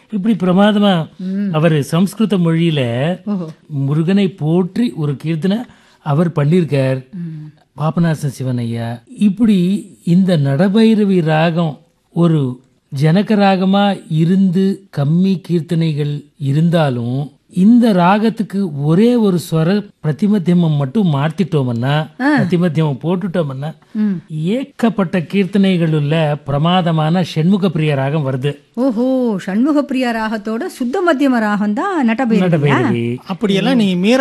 இப்படி பிரமாதமா அவர் சம்ஸ்கிருத மொழியில ஓஹோ முருகனை போற்றி ஒரு கீர்த்தனை அவர் பண்ணியிருக்கார் பாபநாசன் சிவன் ஐயா இப்படி இந்த நடபைரவி ராகம் ஒரு ஜனக ராகமா இருந்து கம்மி கீர்த்தனைகள் இருந்தாலும் இந்த ராகத்துக்கு ஒரே ஒரு ஸ்வர பிரதிமத்தியமம் மட்டும் மாத்திட்டோம்னா பிரதிமத்தியமம் போட்டுட்டோம்னா ஏக்கப்பட்ட கீர்த்தனைகள் உள்ள பிரமாதமான ஷண்முக பிரிய ராகம் வருது ஓஹோ சண்முக பிரியா ராகத்தோட சுத்த மத்தியம ராகம் தான் நட்டபைரவி நடபைரவி அப்படியெல்லாம் நீங்க மீற